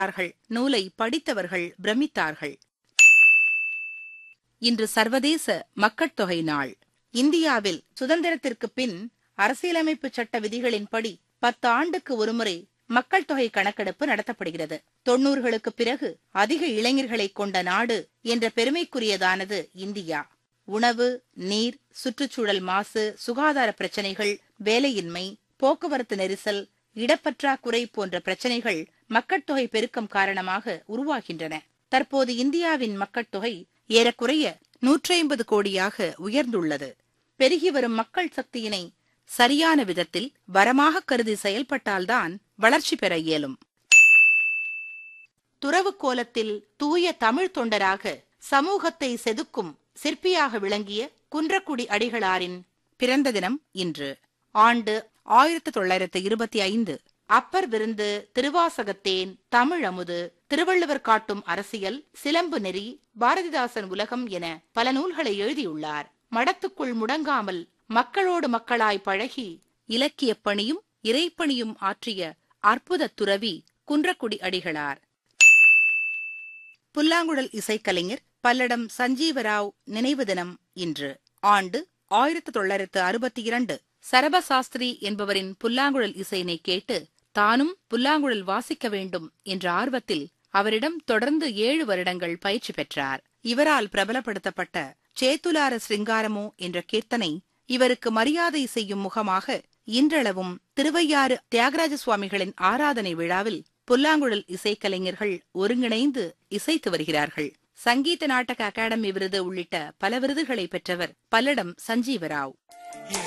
வியந்தார்கள் நூலை படித்தவர்கள் பிரமித்தார்கள் இன்று சர்வதேச மக்கட் தொகை நாள் இந்தியாவில் சுதந்திரத்திற்கு பின் அரசியலமைப்பு சட்ட விதிகளின்படி பத்து ஆண்டுக்கு ஒருமுறை மக்கள் தொகை கணக்கெடுப்பு நடத்தப்படுகிறது தொன்னூறுகளுக்கு பிறகு அதிக இளைஞர்களை கொண்ட நாடு என்ற பெருமைக்குரியதானது இந்தியா உணவு நீர் சுற்றுச்சூழல் மாசு சுகாதார பிரச்சனைகள் வேலையின்மை போக்குவரத்து நெரிசல் இடப்பற்றாக்குறை போன்ற பிரச்சனைகள் மக்கட்தொகை பெருக்கம் காரணமாக உருவாகின்றன தற்போது இந்தியாவின் மக்கட்தொகை ஏறக்குறைய நூற்றி ஐம்பது கோடியாக உயர்ந்துள்ளது பெருகி வரும் மக்கள் சக்தியினை சரியான விதத்தில் வரமாக கருதி செயல்பட்டால்தான் வளர்ச்சி பெற இயலும் துறவு கோலத்தில் தூய தமிழ் தொண்டராக சமூகத்தை செதுக்கும் சிற்பியாக விளங்கிய குன்றக்குடி அடிகளாரின் பிறந்த தினம் இன்று ஆண்டு ஆயிரத்து தொள்ளாயிரத்து இருபத்தி ஐந்து அப்பர் விருந்து திருவாசகத்தேன் தமிழ் அமுது திருவள்ளுவர் காட்டும் அரசியல் சிலம்பு நெறி பாரதிதாசன் உலகம் என பல நூல்களை எழுதியுள்ளார் மடத்துக்குள் முடங்காமல் மக்களோடு மக்களாய் பழகி இலக்கியப் பணியும் இறைப்பணியும் ஆற்றிய அற்புத துறவி குன்றக்குடி அடிகளார் புல்லாங்குழல் இசைக்கலைஞர் பல்லடம் சஞ்சீவராவ் நினைவு தினம் இன்று ஆண்டு ஆயிரத்து தொள்ளாயிரத்து அறுபத்தி இரண்டு சரபசாஸ்திரி என்பவரின் புல்லாங்குழல் இசையினை கேட்டு தானும் புல்லாங்குழல் வாசிக்க வேண்டும் என்ற ஆர்வத்தில் அவரிடம் தொடர்ந்து ஏழு வருடங்கள் பயிற்சி பெற்றார் இவரால் பிரபலப்படுத்தப்பட்ட சேத்துலார சிருங்காரமோ என்ற கீர்த்தனை இவருக்கு மரியாதை செய்யும் முகமாக இன்றளவும் திருவையாறு தியாகராஜ சுவாமிகளின் ஆராதனை விழாவில் புல்லாங்குழல் இசைக்கலைஞர்கள் ஒருங்கிணைந்து இசைத்து வருகிறார்கள் சங்கீத நாடக அகாடமி விருது உள்ளிட்ட பல விருதுகளை பெற்றவர் பல்லடம் சஞ்சீவராவ்